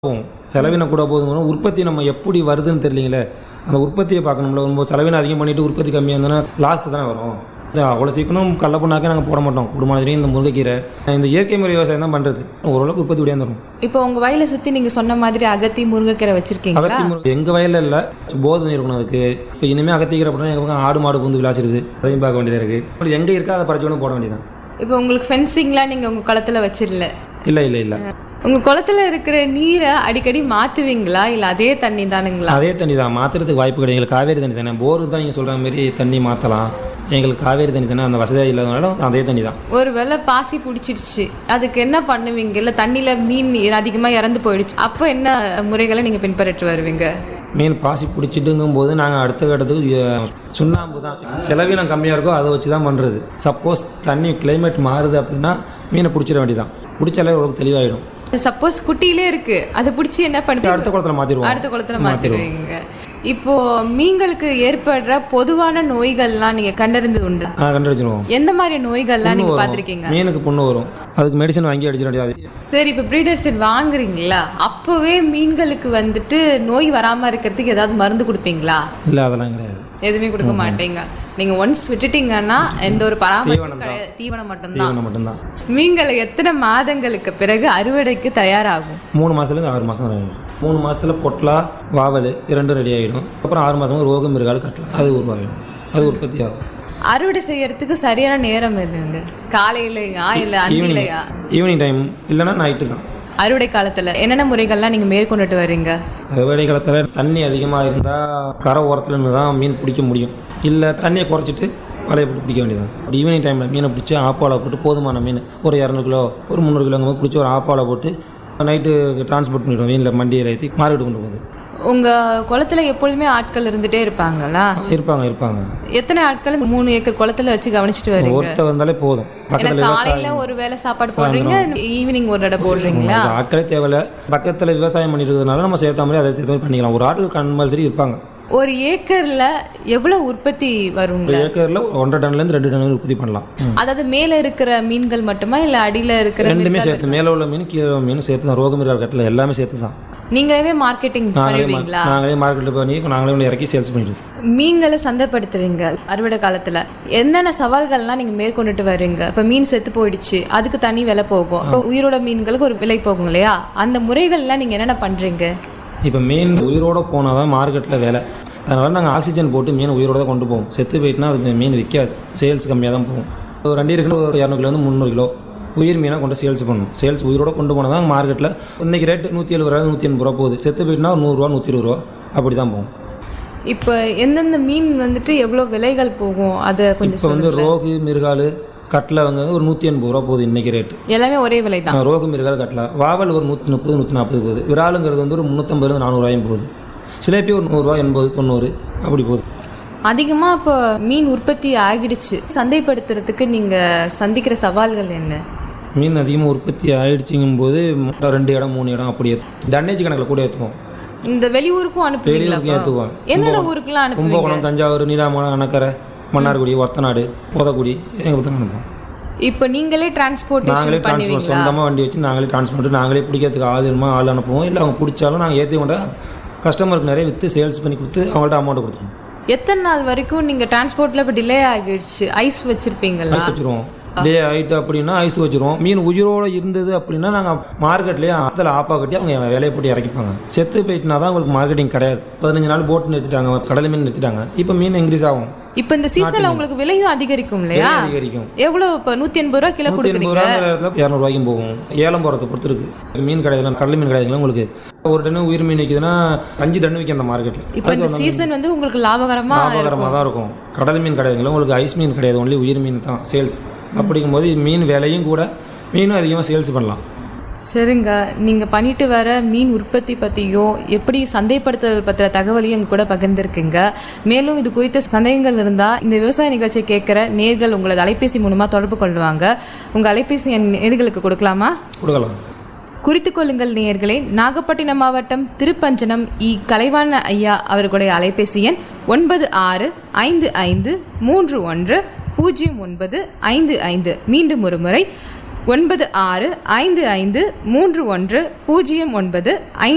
போகும் செலவினம் கூட போதும் உற்பத்தி நம்ம எப்படி வருதுன்னு தெரியலீங்களே அந்த உற்பத்தியை பார்க்கணும்ல நம்ம செலவினம் அதிகம் பண்ணிட்டு உற்பத்தி கம்மியாக இருந்ததுன்னா லாஸ்ட் தானே வரும் இது அவ்வளோ சீக்கிரம் கடல புண்ணாக்கே நாங்கள் போட மாட்டோம் குடும்பத்திலையும் இந்த முருங்கைக்கீரை இந்த இயற்கை முறை விவசாயம் தான் பண்ணுறது ஓரளவுக்கு உற்பத்தி விடையாக தரும் இப்போ உங்க வயலை சுத்தி நீங்க சொன்ன மாதிரி அகத்தி முருங்கைக்கீரை வச்சிருக்கீங்களா அகத்தி முருங்கை எங்கள் வயலில் இல்லை போர் தண்ணி இருக்கணும் அதுக்கு இப்போ இனிமேல் அகத்திக்கிற அப்படின்னா எங்கள் பக்கம் ஆடு மாடு புந்து விளாசிருது அதையும் பார்க்க வேண்டியதாக இருக்குது எங்கே இருக்கோ அதை பறிச்சு வேணும் போட வேண்டியதான் இப்போ உங்களுக்கு ஃபென்சிங்லாம் நீங்க உங்க குளத்துல வச்சிடல இல்லை இல்லை இல்லை உங்க குளத்துல இருக்கிற நீரை அடிக்கடி மாத்துவீங்களா இல்ல அதே தண்ணி தானுங்களா அதே தண்ணி தான் மாற்றுறதுக்கு வாய்ப்பு கிடையாது எங்களுக்கு காவேரி தண்ணி தானே போர் தான் நீங்கள் சொல்கிற மாதிரி தண்ணி மாற்றலாம் எங்களுக்கு காவேரி தண்ணி தானே அந்த வசதியாக இல்லாதனால அதே தண்ணி தான் ஒருவேளை பாசி பிடிச்சிடுச்சு அதுக்கு என்ன பண்ணுவீங்க இல்ல தண்ணியில மீன் அதிகமா இறந்து போயிடுச்சு அப்போ என்ன முறைகளை நீங்க பின்பற்றி வருவீங்க மீன் பாசி பிடிச்சிட்டுங்கும் போது நாங்கள் அடுத்த கட்டத்துக்கு அஹ், சுண்ணாம்பு தான் செலவினம் கம்மியாக இருக்கோ அதை வச்சு தான் பண்ணுறது சப்போஸ் தண்ணி கிளைமேட் மாறுது அப்படின்னா மீனை பிடிச்சிட வேண்டியதான் பிடிச்சாலே ஓரளவுக்கு தெளிவாயிடும் சப்போஸ் குட்டியிலே இருக்கு அதை பிடிச்சி என்ன பண்ணுவீங்க அடுத்த குளத்தில் மாற்றிடுவோம் அடுத்த குளத்துல மாத்திடுவீங்க இப்போ மீன்களுக்கு ஏற்படுற பொதுவான நோய்கள்லாம் நீங்க கண்டறிந்து உண்டு கண்டுபிடிச்சிடுவோம் எந்த மாதிரி நோய்கள்லாம் நீங்க புண்ணு பாத்திருக்கீங்க வரும். மீனுக்கு புண்ணு வரும் அதுக்கு மெடிசன் வாங்கி அடிச்சிட வேண்டியது சரி இப்போ ப்ரீடர் செட் வாங்குறீங்களா அப்பவே மீன்களுக்கு வந்துட்டு நோய் வராம இருக்கிறதுக்கு ஏதாவது மருந்து கொடுப்பீங்களா இல்லை அதெல்லாம் கிடையாது எதுவுமே கொடுக்க மாட்டீங்க நீங்க ஒன்ஸ் விட்டுட்டீங்கன்னா எந்த ஒரு பராமரிப்பும் கிடையாது தீவனம் மட்டும்தான் தீவனம் மட்டும்தான் மீன்களை எத்தனை மாதங்களுக்கு பிறகு அறுவடைக்கு தயாராகும் மூணு மாதத்துலேருந்து ஆறு மாதம் வரையும் மூணு மாசத்துல பொட்லா வாவல் இரண்டும் ரெடி ஆகிடும் அப்புறம் ஆறு மாதம் ரோகம் மிருகால் கட்டலாம் அது உருவாகிடும் அது உற்பத்தி ஆகும் அறுவடை செய்யறதுக்கு சரியான நேரம் எதுங்க காலையிலயா இல்ல அந்திலையா ஈவினிங் டைம் இல்லைன்னா நைட்டு தான் அறுவடை காலத்துல என்னென்ன முறைகள்லாம் நீங்க மேற்கொண்டுட்டு வர்றீங்க வெடி காலத்தில் தண்ணி அதிகமாக இருந்தால் கரை ஓரத்துல இருந்து தான் மீன் பிடிக்க முடியும் இல்லை தண்ணியை குறைச்சிட்டு வலையை போட்டு பிடிக்க வேண்டியதான் ஈவினிங் டைமில் மீனை பிடிச்சி ஆப்பாலை போட்டு போதுமான மீன் ஒரு இரநூறு கிலோ ஒரு முந்நூறு கிலோ பிடிச்சி ஒரு ஆப்பாலை போட்டு நைட்டு டிரான்ஸ்போர்ட் பண்ணிவிடுவோம் மீனில் மண்டியில் ஏற்றி மார்க்கெட்டு கொண்டு போகுது உங்க குளத்துல எப்பொழுதுமே ஆட்கள் இருந்துட்டே இருப்பாங்களா இருப்பாங்க இருப்பாங்க எத்தனை ஆட்கள் மூணு ஏக்கர் குளத்துல வச்சு கவனிச்சிட்டு வரீங்க ஒருத்தர் வந்தாலே போதும் ஏன்னா பக்கத்தில் காலையில ஒரு வேளை சாப்பாடு போடுறீங்க ஈவினிங் ஒரு தடவை போடுறீங்களா ஆட்களே தேவையில்ல பக்கத்தில் விவசாயம் பண்ணிட்டு இருக்கிறதுனால நம்ம சேர்த்த மாதிரி அதை சேர்த்த மாதிரி பண்ணிக்கலாம் ஒரு ஆட்கள் கம்பல்சரி இருப்பாங்க ஒரு ஏக்கர்ல எவ்வளவு உற்பத்தி வருங்க ஒரு ஏக்கரில் ஒன்றரை டன்லேருந்து ரெண்டு டன் உற்பத்தி பண்ணலாம் ம். அதாவது மேல இருக்கிற மீன்கள் மட்டுமா இல்ல அடியில இருக்கிற ரெண்டுமே மீன்கள் சேர்த்து மேலே உள்ள மீன் கீழே உள்ள மீன் சேர்த்து தான் ரோகமிரால் கட்டில் எல்லாமே சேர்த்து தான் நீங்களே மார்க்கெட்டிங் நாங்களே மா- பண்ணுவீங்களா நாங்களே மார்க்கெட்டில் பண்ணி நாங்களே உள்ள இறக்கி சேல்ஸ் பண்ணிடுது மீன்களை சந்தைப்படுத்துறீங்க அறுவடை காலத்துல என்னென்ன சவால்கள்லாம் நீங்க மேற்கொண்டுட்டு வர்றீங்க இப்ப மீன் செத்து போயிடுச்சு அதுக்கு தனி விலை போகும் இப்போ உயிரோட மீன்களுக்கு ஒரு விலை போகும் இல்லையா அந்த முறைகள்லாம் நீங்க என்னென்ன பண்றீங்க இப்போ மீன் உயிரோட போனால் தான் மார்க்கெட்டில் வேலை அதனால நாங்கள் ஆக்சிஜன் போட்டு மீன் உயிரோட தான் கொண்டு போவோம் செத்து போயிட்டுனா அது மீன் விற்காது சேல்ஸ் கம்மியாக தான் போகும் ஒரு ரெண்டு இருக்குன்னு ஒரு இரநூறு கிலோ முந்நூறு கிலோ உயிர் மீனாக கொண்டு சேல்ஸ் பண்ணணும் சேல்ஸ் உயிரோட கொண்டு போனால் தான் மார்க்கெட்டில் இன்றைக்கி ரேட்டு நூற்றி எழுபது ரூபா நூற்றி எண்பது ரூபா போகுது செத்து போயிட்டுனா ஒரு நூறுரூவா நூற்றி இருபது ரூபா அப்படி தான் போகும் இப்போ எந்தெந்த மீன் வந்துட்டு எவ்வளவு விலைகள் போகும் அதை கொஞ்சம் இப்போ வந்து சொல்லுங்க ரோகு மிருகால் கட்டில் வந்து ஒரு நூற்றி எண்பது ரூபா போகுது இன்றைக்கி ரேட்டு எல்லாமே ஒரே விலை தான் ரோகு மிருகால் கட்டலாம் வாவல் ஒரு நூற்றி முப்பது நூற்றி நாற்பது போகுது விராலுங்கிறது வந்து ஒரு முந்நூற்றம்பது நானூறுவாயும் போகுது சிலேப்பி ஒரு நூறுரூவா எண்பது தொண்ணூறு அப்படி போகுது அதிகமா இப்போ மீன் உற்பத்தி ஆகிடுச்சு சந்தைப்படுத்துறதுக்கு நீங்க சந்திக்கிற சவால்கள் என்ன மீன் அதிகமாக உற்பத்தி ஆயிடுச்சுங்கும் போது ரெண்டு இடம் மூணு இடம் அப்படியே டன்னேஜ் கணக்கில் கூட ஏற்றுவோம் இந்த வெளியூருக்கும் அனுப்புவீங்களா வெளியூருக்கு ஏற்றுவோம் என்னென்ன ஊருக்குலாம் அனுப்புவீங்க கும்பகோணம் தஞ்சாவூர் நீடாமலை அணக்கரை மன்னார்குடி ஒத்தநாடு போதக்குடி எங்கள் பக்கம் அனுப்புவோம் இப்போ நீங்களே நாங்களே டிரான்ஸ்போர்ட்டேஷன் டிரான்ஸ்போர்ட் பண்ணுவீங்களா சொந்தமாக வண்டி வச்சு நாங்களே டிரான்ஸ்போர்ட் நாங்களே பிடிக்கிறதுக்கு ஆள் வேணுமா ஆள் அனுப்புவோம் இல்லை அவங்க பிடிச்சாலும் நாங்கள் ஏற்றி கொண்டா கஸ்டமருக்கு நிறைய விற்று சேல்ஸ் பண்ணி கொடுத்து அவங்கள்ட்ட அமௌண்ட் கொடுத்துருவோம் எத்தனை நாள் வரைக்கும் நீங்க டிரான்ஸ்போர்ட்ல இப்போ டிலே ஆகிடுச்சு ஐஸ் வச்சிருப்பீங்களா ஐஸ் வச்சிருவோம் டே ஆயிட்டு அப்படின்னா ஐஸ் வச்சிருவோம் மீன் உயிரோட இருந்தது அப்படின்னா நாங்கள் மார்க்கெட்லேயே அதில் ஆப்பா கட்டி அவங்க வேலையை போட்டு இறக்கிப்பாங்க செத்து போயிட்டுனா தான் உங்களுக்கு மார்க்கெட்டிங் கிடையாது பதினஞ்சு நாள் போட்டு நிறுத்திட்டாங்க கடல் மீன் நிறுத்திட்டாங்க இப்போ மீன் இன்க்ரீஸ் ஆகும் இப்போ இந்த சீசன்ல உங்களுக்கு விலையும் அதிகரிக்கும் இல்லையா விலை அதிகரிக்கும் எவ்வளவு இப்போ நூத்தி எண்பது ரூபா கிலோ நூற்றி எண்பது கொடுக்குறீங்க ரூபா இடத்துல இரநூறுவாய்க்கும் போகும் ஏலம் போகிறத பொறுத்து இருக்கு மீன் கிடையாது கடல் மீன் கிடையாதுங்களா உங்களுக்கு ஒரு டன்னு உயிர் மீன் விற்கிதுன்னா அஞ்சு டன்னு விற்கும் அந்த மார்க்கெட்டில் இப்போ இந்த சீசன் வந்து உங்களுக்கு லாபகரமா லாபகரமாக தான் இருக்கும் கடல் மீன் கிடையாதுங்களா உங்களுக்கு ஐஸ் மீன் கிடையாது ஒன்லி உயிர் மீன் தான் சேல்ஸ் அப்படிங்கும்போது மீன் விலையும் கூட மீனும் அதிகமாக சேல்ஸ் பண்ணலாம் சரிங்க நீங்க பண்ணிட்டு வர மீன் உற்பத்தி பத்தியும் எப்படி சந்தைப்படுத்துதல் பத்திர தகவலையும் எங்க கூட பகிர்ந்திருக்கீங்க மேலும் இது குறித்த சந்தேகங்கள் இருந்தா இந்த விவசாய நிகழ்ச்சியை கேட்கிற நேர்கள் உங்களது அலைபேசி மூலமா தொடர்பு கொள்வாங்க உங்க அலைபேசி எண் நேர்களுக்கு கொடுக்கலாமா கொடுக்கலாம் குறித்துக் கொள்ளுங்கள் நேயர்களே நாகப்பட்டினம் மாவட்டம் திருப்பஞ்சனம் இ கலைவாண ஐயா அவர்களுடைய அலைபேசி எண் ஒன்பது ஆறு ஐந்து ஐந்து மூன்று ஒன்று பூஜ்ஜியம் ஒன்பது ஐந்து ஐந்து மீண்டும் ஒரு முறை ஒன்பது ஆறு ஐந்து ஐந்து மூன்று ஒன்று பூஜ்ஜியம் ஒன்பது ஐந்து